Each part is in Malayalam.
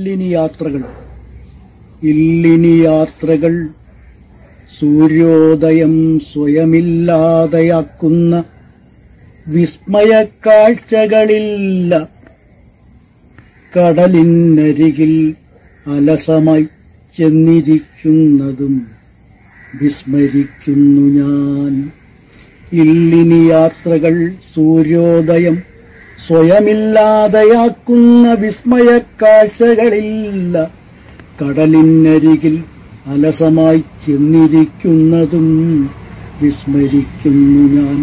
ഇല്ലിനി യാത്രകൾ ഇല്ലിനി യാത്രകൾ സൂര്യോദയം സ്വയമില്ലാതെയാക്കുന്ന വിസ്മയ കാഴ്ചകളില്ല കടലിനരികിൽ അലസമായി ചെന്നിരിക്കുന്നതും വിസ്മരിക്കുന്നു ഞാൻ ഇല്ലിനി യാത്രകൾ സൂര്യോദയം സ്വയമില്ലാതെയാക്കുന്ന വിസ്മയ കാഴ്ചകളില്ല കടലിനരികിൽ അലസമായി ചെന്നിരിക്കുന്നതും വിസ്മരിക്കുന്നു ഞാൻ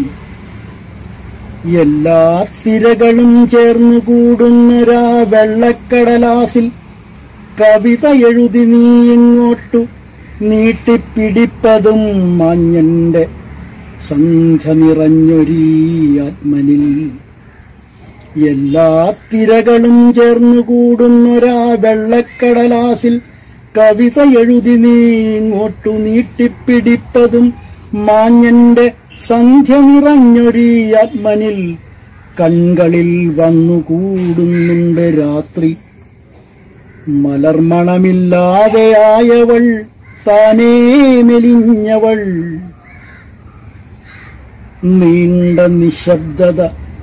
എല്ലാ തിരകളും ചേർന്നു കൂടുന്നൊരാ വെള്ളക്കടലാസിൽ കവിത എഴുതി നീ ഇങ്ങോട്ടു നീട്ടിപ്പിടിപ്പതും മഞ്ഞന്റെ സന്ധ്യ നിറഞ്ഞൊരീ ആത്മനിൽ എല്ലാ തിരകളും ചേർന്നു കൂടുന്നൊരാ വെള്ളക്കടലാസിൽ കവിത എഴുതി നീ ഇങ്ങോട്ടു നീട്ടിപ്പിടിപ്പതും മാഞ്ഞന്റെ സന്ധ്യ നിറഞ്ഞൊരീ ആത്മനിൽ കൺകളിൽ വന്നുകൂടുന്നുണ്ട് രാത്രി മലർമണമില്ലാതെയായവൾ താനേ മെലിഞ്ഞവൾ നീണ്ട നിശബ്ദത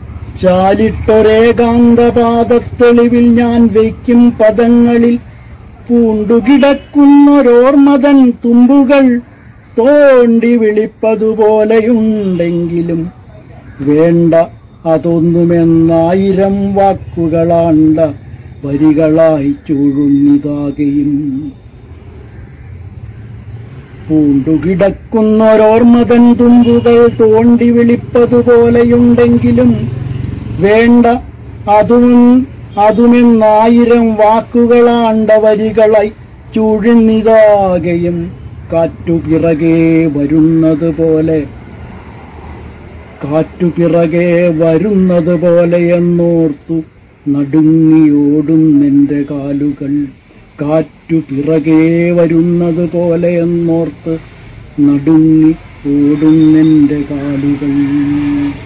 ചാലിട്ടൊരേകാന്തപാദത്തെളിവിൽ ഞാൻ വയ്ക്കും പദങ്ങളിൽ പൂണ്ടുകിടക്കുന്നൊരോർമതൻ തുമ്പുകൾ തോണ്ടി വിളിപ്പതുപോലെയുണ്ടെങ്കിലും വേണ്ട അതൊന്നുമെന്നായിരം വാക്കുകളാണ്ട വരികളായി ചൂഴുന്നിതാകയും പൂണ്ടുകിടക്കുന്നൊരോർമതൻ തുമ്പുകൾ തോണ്ടി വിളിപ്പതുപോലെയുണ്ടെങ്കിലും വേണ്ട അതും അതുമെന്നായിരം വാക്കുകളാണ്ട വരികളായി ചുഴിന്നിതാകയും കാറ്റുപിറകെ വരുന്നത് പോലെ കാറ്റുപിറകെ വരുന്നത് പോലെ എന്നോർത്തു നടുങ്ങിയോടുന്നെന്റെ കാലുകൾ കാറ്റുപിറകെ വരുന്നത് പോലെ എന്നോർത്ത് നടുങ്ങി ഓടുന്നെന്റെ കാലുകൾ